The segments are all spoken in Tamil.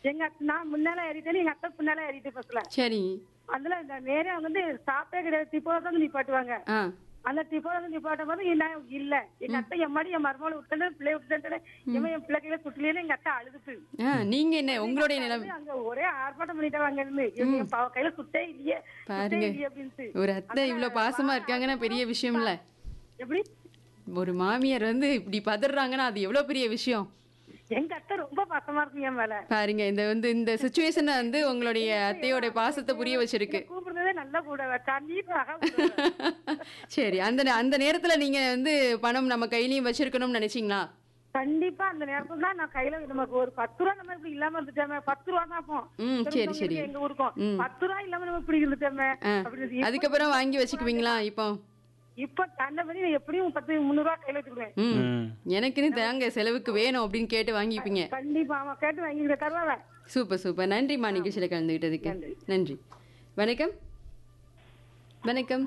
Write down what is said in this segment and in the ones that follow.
எங்க அத்தை- நான் முன்னால ஏறிட்டேன் எங்க அத்தை பின்னால ஏறிட்டு பஸ்ல சரி அதுல இந்த நேரே வந்து ஸ்டாப்பே கிடையாது டிப்போ தான் நிப்பாட்டுவாங்க ஆ அந்த டிப்போ வந்து நிப்பாட்டும் போது நான் இல்ல எங்க அத்தை என் மாடி என் மருமகளை விட்டு பிள்ளை விட்டு இவன் என் பிள்ளைகளை குட்டிலேயே எங்க அத்தை அழுதுட்டு ஆ நீங்க என்ன உங்களுடைய நிலைமை அங்க ஒரே ஆர்ப்பாட்டம் பண்ணிட்டாங்க அங்க இருந்து இவங்க என் பா- கையில சுட்டே இல்லையே சுட்டே பாருங்க. இல்லையே அப்படின்ட்டு ஒரு அத்தை இவ்வளவு பாசமா இருக்காங்கன்னா பெரிய விஷயம் இல்ல எப்படி ஒரு மாமியார் வந்து இப்படி பதறாங்கன்னா அது எவ்வளவு பெரிய விஷயம் எங்க அத்தை ரொம்ப பாசமா இருக்கும் என் மேல பாருங்க இந்த வந்து இந்த சுச்சுவேஷனை வந்து உங்களுடைய அத்தையோட பாசத்தை புரிய வச்சிருக்கு கூப்பிடுறதே நல்லா கூட கண்டிப்பாக கூப்பிடுவேன். சரி அந்த நே- அந்த நேரத்துல நீங்க வந்து பணம் நம்ம கையிலயும் வச்சிருக்கணும்னு நினைச்சீங்களா கண்டிப்பா அந்த நேரத்துல தான் நான் கையில நமக்கு ஒரு பத்து ரூபா நம்ம இப்படி இல்லாம இருந்துட்டோமே பத்து ரூபா தான் அப்போ ம், சரி, சரி. எங்க ஊருக்கும் பத்து ரூபா இல்லாம நம்ம இப்படி இருந்துட்டோமே ஆ. அப்படின்னு அதுக்கப்புறம் வாங்கி வச்சுக்குவீங்களா இப்போ இப்ப தண்டை பண்ணி எப்படியும் பத்து முந்நூறு ரூபா கையில வச்சுக்குவேன் ம் ம் எனக்குன்னு தாங்க செலவுக்கு வேணும் அப்படின்னு கேட்டு வாங்கிப்பீங்க கண்டிப்பா ஆமா கேட்டு வாங்கிக்கிற தருவாங்க சூப்பர் சூப்பர் நன்றிம்மா நிகழ்ச்சியில கலந்துகிட்டதுக்கு நன்றி வணக்கம் வணக்கம்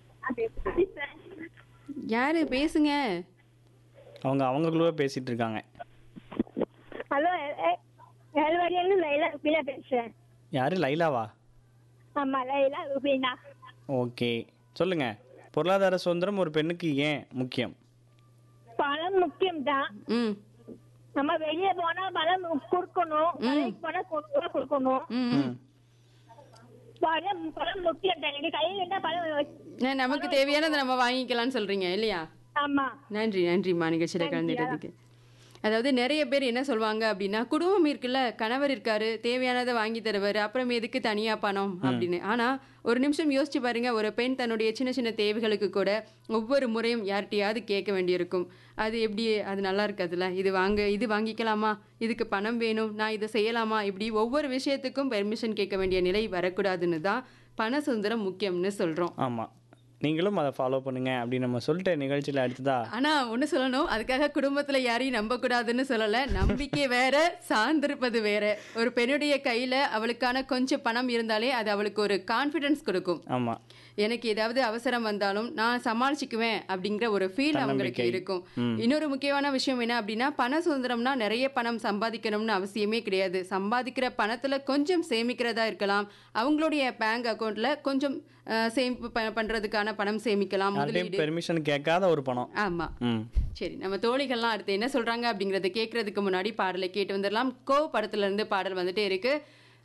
யாரு பேசுங்க அவங்க அவங்களுக்குள்ளே பேசிட்டு இருக்காங்க ஹலோ ஏழ்வாடியிலிருந்து லைலா ருபீனா பேசுறேன் யாரு லைலாவா ஆமா லைலா ருபீனா ஓகே சொல்லுங்க பொருளாதார சுதந்திரம் ஒரு பெண்ணுக்கு ஏன் முக்கியம் பணம் முக்கியம் தான் ம் நம்ம வெளியே போனா பணம் கொடுக்கணும் கடைக்கு போனா கொடுக்க கொடுக்கணும் ம் ம். பணம் பணம் முக்கியம் தான் எனக்கு கையில் இருந்தா பணம் வச்சு- ந- நமக்கு தேவையானதை நம்ம வாங்கிக்கலாம்னு சொல்றீங்க இல்லையா ஆமா நன்றி நன்றிம்மா நிகழ்ச்சியில கலந்துட்டதுக்கு அதாவது நிறைய பேர் என்ன சொல்லுவாங்க அப்படின்னா குடும்பம் இருக்குல்ல கணவர் இருக்காரு தேவையானதை வாங்கி தருவாரு அப்புறம் எதுக்கு தனியா பணம் அப்படின்னு ஆனா ஒரு நிமிஷம் யோசிச்சு பாருங்க ஒரு பெண் தன்னுடைய சின்ன சின்ன தேவைகளுக்கு கூட ஒவ்வொரு முறையும் யார்கிட்டயாவது கேட்க வேண்டியிருக்கும் அது எப்படி அது நல்லா இருக்காதுல்ல இது வாங்க இது வாங்கிக்கலாமா இதுக்கு பணம் வேணும் நான் இதை செய்யலாமா இப்படி ஒவ்வொரு விஷயத்துக்கும் பெர்மிஷன் கேட்க வேண்டிய நிலை வரக்கூடாதுன்னு தான் பண சுதந்திரம் முக்கியம்னு சொல்றோம் ஆமாம் நீங்களும் அதை ஃபாலோ பண்ணுங்க அப்படின்னு நம்ம சொல்லிட்ட நிகழ்ச்சியில் அடுத்ததா ஆனா ஒண்ணு சொல்லணும் அதுக்காக குடும்பத்துல யாரையும் நம்ப கூடாதுன்னு சொல்லல நம்பிக்கை வேற சார்ந்திருப்பது வேற ஒரு பெண்ணுடைய கையில அவளுக்கான கொஞ்சம் பணம் இருந்தாலே அது அவளுக்கு ஒரு கான்ஃபிடன்ஸ் கொடுக்கும் ஆமாம் எனக்கு ஏதாவது அவசரம் வந்தாலும் நான் சமாளிச்சுக்குவேன் அப்படிங்கிற ஒரு ஃபீல் அவங்களுக்கு தன்னம்பிக்கை. இருக்கும் இன்னொரு முக்கியமான விஷயம் என்ன அப்படின்னா பண சுதந்திரம்னா நிறைய பணம் சம்பாதிக்கணும்னு அவசியமே கிடையாது சம்பாதிக்கிற பணத்துல கொஞ்சம் சேமிக்கிறதா இருக்கலாம் அவங்களுடைய பேங்க் அக்கவுண்ட்ல கொஞ்சம் அஹ், சேமிப்பு ப- பண்றதுக்கான பணம் சேமிக்கலாம் யார்ட்டையும் முதலீடு பெர்மிஷன் கேட்காத ஒரு பணம் ஆமா ம் சரி நம்ம தோழிகள்லாம் அடுத்து என்ன சொல்றாங்க அப்படிங்கறத கேட்கறதுக்கு முன்னாடி பாடலை கேட்டு வந்துடலாம் கோ படத்துல இருந்து பாடல் வந்துட்டே இருக்கு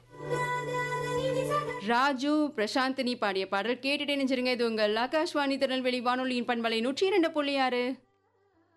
ராஜு பிரசாந்தினி பாடிய பாடல் கேட்டுட்டே நினைச்சிருங்க இது உங்கள் ஆகாஷ்வாணி திருநெல்வேலி வானொலியின் பண்பலை நூற்றி இரண்டு புள்ளி ஆறு